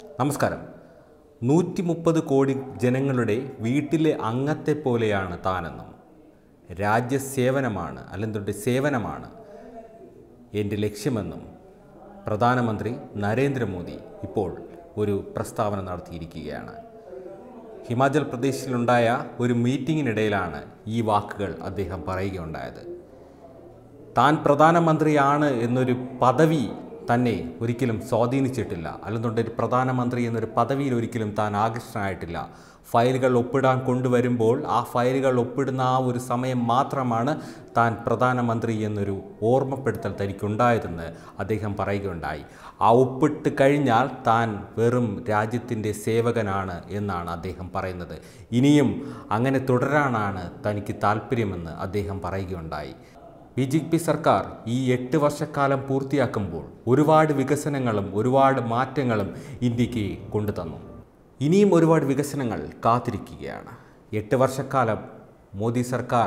നമസ്കാരം നൂറ്റി മുപ്പത് കോടി ജനങ്ങളുടെ വീട്ടിലെ അംഗത്തെ പോലെയാണ് താനെന്നും രാജ്യസേവനമാണ് അല്ലെങ്കിൽ സേവനമാണ് എൻ്റെ ലക്ഷ്യമെന്നും പ്രധാനമന്ത്രി നരേന്ദ്രമോദി ഇപ്പോൾ ഒരു പ്രസ്താവന നടത്തിയിരിക്കുകയാണ് ഹിമാചൽ പ്രദേശിലുണ്ടായ ഒരു മീറ്റിങ്ങിനിടയിലാണ് ഈ വാക്കുകൾ അദ്ദേഹം പറയുകയുണ്ടായത് താൻ പ്രധാനമന്ത്രിയാണ് എന്നൊരു പദവി തന്നെ ഒരിക്കലും സ്വാധീനിച്ചിട്ടില്ല അല്ലെന്നുണ്ടെങ്കിൽ പ്രധാനമന്ത്രി എന്നൊരു പദവിയിൽ ഒരിക്കലും താൻ ആകൃഷ്ടനായിട്ടില്ല ഫയലുകൾ ഒപ്പിടാൻ കൊണ്ടുവരുമ്പോൾ ആ ഫയലുകൾ ഒപ്പിടുന്ന ആ ഒരു സമയം മാത്രമാണ് താൻ പ്രധാനമന്ത്രി എന്നൊരു ഓർമ്മപ്പെടുത്തൽ തനിക്കുണ്ടായതെന്ന് അദ്ദേഹം പറയുകയുണ്ടായി ആ ഒപ്പിട്ട് കഴിഞ്ഞാൽ താൻ വെറും രാജ്യത്തിൻ്റെ സേവകനാണ് എന്നാണ് അദ്ദേഹം പറയുന്നത് ഇനിയും അങ്ങനെ തുടരാനാണ് തനിക്ക് താല്പര്യമെന്ന് അദ്ദേഹം പറയുകയുണ്ടായി ബി ജെ പി സർക്കാർ ഈ എട്ട് വർഷക്കാലം പൂർത്തിയാക്കുമ്പോൾ ഒരുപാട് വികസനങ്ങളും ഒരുപാട് മാറ്റങ്ങളും ഇന്ത്യക്ക് കൊണ്ടുതന്നു ഇനിയും ഒരുപാട് വികസനങ്ങൾ കാത്തിരിക്കുകയാണ് എട്ട് വർഷക്കാലം മോദി സർക്കാർ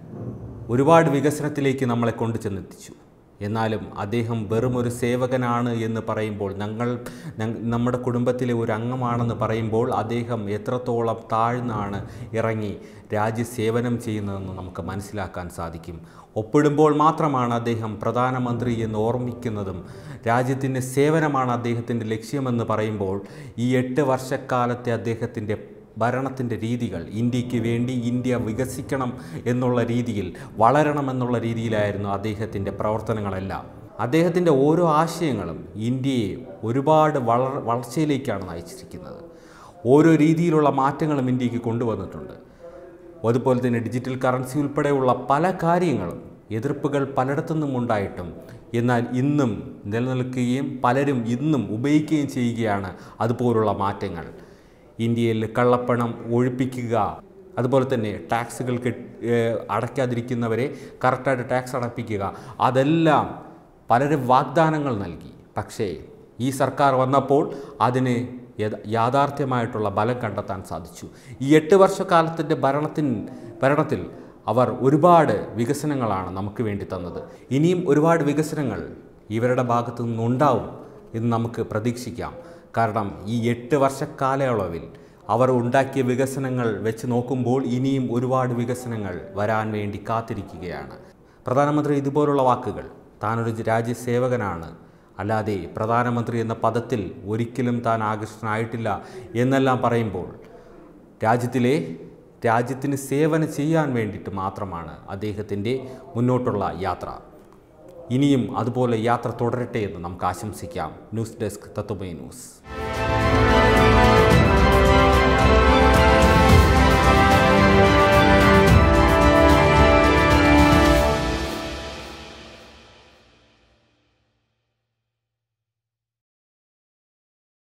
ഒരുപാട് വികസനത്തിലേക്ക് നമ്മളെ കൊണ്ടു ചെന്നെത്തിച്ചു എന്നാലും അദ്ദേഹം വെറും ഒരു സേവകനാണ് എന്ന് പറയുമ്പോൾ ഞങ്ങൾ ഞങ്ങ- നമ്മുടെ കുടുംബത്തിലെ ഒരു അംഗമാണെന്ന് പറയുമ്പോൾ അദ്ദേഹം എത്രത്തോളം താഴ്ന്നാണ് ഇറങ്ങി രാജ്യസേവനം ചെയ്യുന്നതെന്ന് നമുക്ക് മനസ്സിലാക്കാൻ സാധിക്കും ഒപ്പിടുമ്പോൾ മാത്രമാണ് അദ്ദേഹം പ്രധാനമന്ത്രി എന്ന് ഓർമ്മിക്കുന്നതും രാജ്യത്തിൻ്റെ സേവനമാണ് അദ്ദേഹത്തിൻ്റെ ലക്ഷ്യമെന്ന് പറയുമ്പോൾ ഈ എട്ട് വർഷക്കാലത്തെ അദ്ദേഹത്തിൻ്റെ ഭരണത്തിൻ്റെ രീതികൾ ഇന്ത്യക്ക് വേണ്ടി ഇന്ത്യ വികസിക്കണം എന്നുള്ള രീതിയിൽ വളരണമെന്നുള്ള രീതിയിലായിരുന്നു അദ്ദേഹത്തിൻ്റെ പ്രവർത്തനങ്ങളെല്ലാം അദ്ദേഹത്തിൻ്റെ ഓരോ ആശയങ്ങളും ഇന്ത്യയെ ഒരുപാട് വളർ വളർച്ചയിലേക്കാണ് നയിച്ചിരിക്കുന്നത് ഓരോ രീതിയിലുള്ള മാറ്റങ്ങളും ഇന്ത്യക്ക് കൊണ്ടുവന്നിട്ടുണ്ട് അതുപോലെ തന്നെ ഡിജിറ്റൽ കറൻസി ഉൾപ്പെടെയുള്ള പല കാര്യങ്ങളും എതിർപ്പുകൾ പലയിടത്തുനിന്നും ഉണ്ടായിട്ടും എന്നാൽ ഇന്നും നിലനിൽക്കുകയും പലരും ഇന്നും ഉപയോഗിക്കുകയും ചെയ്യുകയാണ് അതുപോലുള്ള മാറ്റങ്ങൾ ഇന്ത്യയിൽ കള്ളപ്പണം ഒഴിപ്പിക്കുക അതുപോലെ തന്നെ ടാക്സുകൾ കെട്ട് ഏഹ് അടയ്ക്കാതിരിക്കുന്നവരെ കറക്റ്റായിട്ട് ടാക്സ് അടപ്പിക്കുക അതെല്ലാം പലരും വാഗ്ദാനങ്ങൾ നൽകി പക്ഷേ ഈ സർക്കാർ വന്നപ്പോൾ അതിന് യഥ- യാഥാർത്ഥ്യമായിട്ടുള്ള ബലം കണ്ടെത്താൻ സാധിച്ചു ഈ എട്ട് വർഷക്കാലത്തിൻ്റെ ഭരണത്തിൻ ഭരണത്തിൽ അവർ ഒരുപാട് വികസനങ്ങളാണ് നമുക്ക് വേണ്ടി തന്നത് ഇനിയും ഒരുപാട് വികസനങ്ങൾ ഇവരുടെ ഭാഗത്തു നിന്നുണ്ടാവും എന്ന് നമുക്ക് പ്രതീക്ഷിക്കാം കാരണം ഈ എട്ട് വർഷക്കാലയളവിൽ അവർ ഉണ്ടാക്കിയ വികസനങ്ങൾ വെച്ച് നോക്കുമ്പോൾ ഇനിയും ഒരുപാട് വികസനങ്ങൾ വരാൻ വേണ്ടി കാത്തിരിക്കുകയാണ് പ്രധാനമന്ത്രി ഇതുപോലുള്ള വാക്കുകൾ താനൊരു രാജ്യസേവകനാണ് അല്ലാതെ പ്രധാനമന്ത്രി എന്ന പദത്തിൽ ഒരിക്കലും താൻ ആകർഷണനായിട്ടില്ല എന്നെല്ലാം പറയുമ്പോൾ രാജ്യത്തിലെ രാജ്യത്തിന് സേവനം ചെയ്യാൻ വേണ്ടിയിട്ട് മാത്രമാണ് അദ്ദേഹത്തിൻ്റെ മുന്നോട്ടുള്ള യാത്ര ഇനിയും അതുപോലെ യാത്ര തുടരട്ടെ എന്ന് നമുക്ക് ആശംസിക്കാം ന്യൂസ് ഡെസ്ക് തത്വമേ ന്യൂസ്